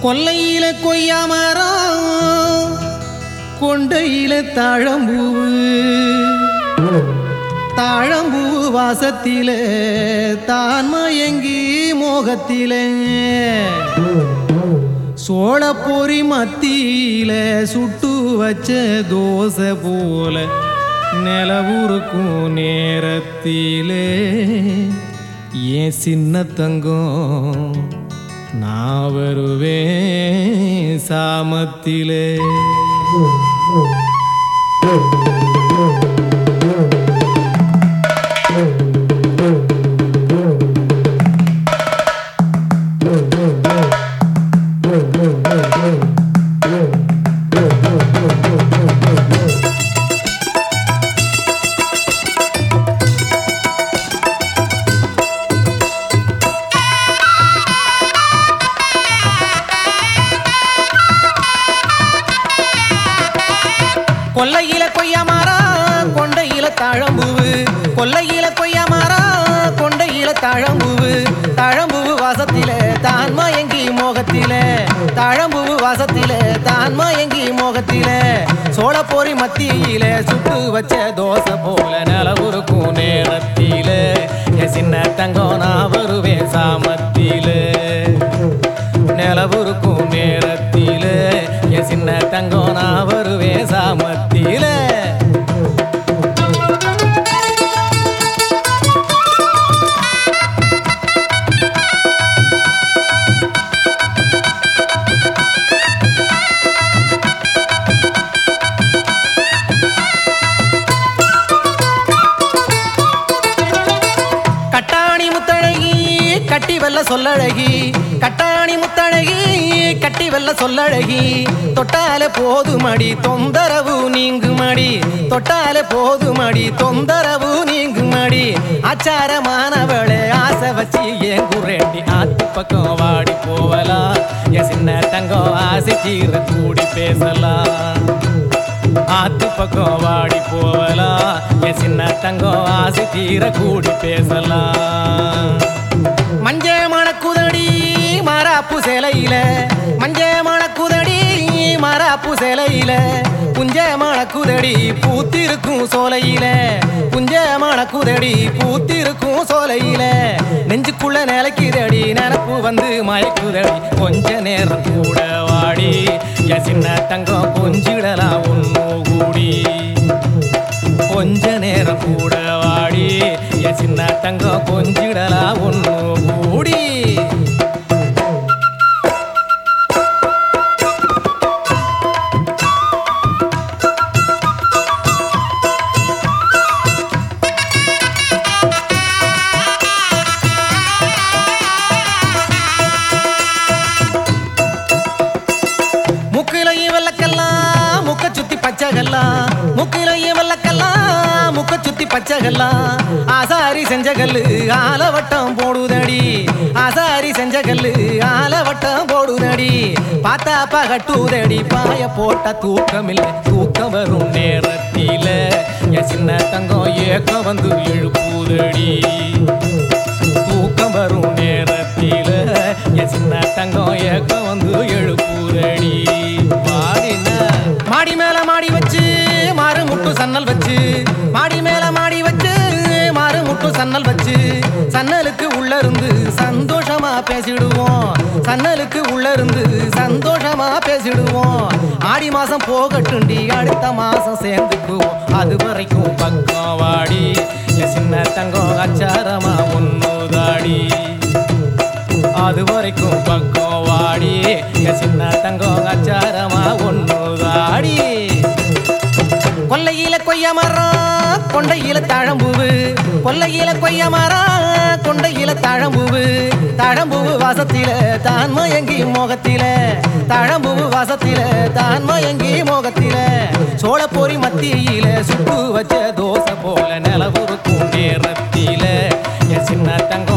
கொல்லையில கொய்யாமரம் கொண்டையில தாழம்பூவு தாழம்பூவு வாசத்தில தான் மயங்கி மோகத்திலே சோளப்பொறி மத்தியில சுட்டு வச்ச தோசை போல நிலவுருக்கும் நேரத்திலே ஏன் சின்ன தங்கம் நான் வருவேன் சாமத்திலே கொல்லையில கொய்யா மரம் கொண்டையில தாழம்பூவு கொல்லையில கொய்யா மரம் கொண்டையில தாழம்பூவு தாழம்பூவு வாசத்தில தான் மயங்கி மோகத்தில தாழம்பூவு வாசத்தில தான் மயங்கி மோகத்தில சோளப்பொறி மத்தியில சுட்டு வச்ச தோசை போல நிலவுருக்கும் நேரத்தில என் சின்ன தங்கம் நான் வருவேன் சாமத்தில நிலவுருக்கும் நேரத்தில என் சின்ன தங்கம் நான் வருவேன் சாமத்தில கட்டாணி முத்தழகி கட்டி வெல்ல சொல்லழகி கட்டாணி முத்தழகி கட்டி வெல்ல சொல்லழகி தொட்டாலே போதுமடி தொந்தரவு நீங்குமடி தொட்டாலே போதுமடி தொந்தரவு நீங்குமடி ஆச்சாரமானவளே ஆசை வச்சு ஏன் குரேண்டி ஆத்து பக்கம் வாடி போவலாம் என் சின்ன தங்கம் ஆசை தீர கூடி பேசலாம் ஆத்து பக்கம் வாடி போகலாம் என் சின்ன தங்கம் ஆசை தீர கூடி பேசலாம் மஞ்ச மணக்குதடி மாறாப்பு சேலையில மஞ்ச மணக்குதடி மாறாப்பு சேலையில புஞ்ச மணக்குதடி பூத்திருக்கும் சோலையில புஞ்ச மணக்குதடி பூத்திருக்கும் சோலையில நெஞ்சுக்குள்ள நிலைக்குதடி நினப்பு வந்து மயக்குதடி கொஞ்ச நேரம் கூட வாடி என் சின்ன தங்கம் கொஞ்சிடலாம் ஒன்னு கூடி கொஞ்ச நேரம் கூட வாடி என் சின்ன தங்கம் கொஞ்சிடலாம் ஒன்னு கூடி முக்கிலையும் வெள்ளக்கெல்லாம் முக்க சுத்தி பச்சைகல்லாம் முக்கிலையும் வெள்ளக்கெல்லாம் முக்க சுத்தி பச்சைகல்லாம் ஆசாரி செஞ்ச கல்லு ஆலவட்டம் போடுதடி ஆசாரி செஞ்ச கல்லு ஆலவட்டம் போடுதடி பார்த்தா பகட்டுதடி பாய போட்ட தூக்கமில்லை தூக்கம் வரும் நேரத்தில என் சின்ன தங்கம் ஏக்கம் வந்து எழுப்புதடி தூக்கம் வரும் நேரத்தில என் சின்ன தங்கம் ஏக்கம் வந்து எழுப்புதடி மாடின மாடி மேல மாடி வச்சு மாறு முட்டு சன்னல் வச்சு மாடி மேல மாடி வச்சு மாறு முட்டு சன்னல் வச்சு சன்னலுக்கு உள்ள இருந்து சந்தோஷமா பேசிடுவோம் சன்னலுக்கு உள்ள இருந்து சந்தோஷமா பேசிடுவோம் ஆடி மாசம் போகட்டுண்டி அடுத்த மாசம் சேர்ந்துக்குவோம் அது வரைக்கும் பக்கம் வாடி என் சின்ன தங்கம் அச்சாரமா ஒன்னுதாடி அது வரைக்கும் பக்கம் வாடி என் சின்ன தங்கம் அச்சாரமா ஒன்னுதாடி கொல்லையில கொய்யா மரம் கொண்டையில தாழம்பூவு கொல்லையில கொய்யா மரம் கொண்டையில தாழம்பூவு தாழம்பூவு வாசத்தில தான் மயங்கி மோகத்தில தாழம்பூவு வாசத்தில தான் மயங்கி மோகத்தில சோளப்பொறி மத்தியில சுட்டு வச்ச தோசை போல நிலவுருக்கும் நேரத்தில என் சின்ன தங்கம்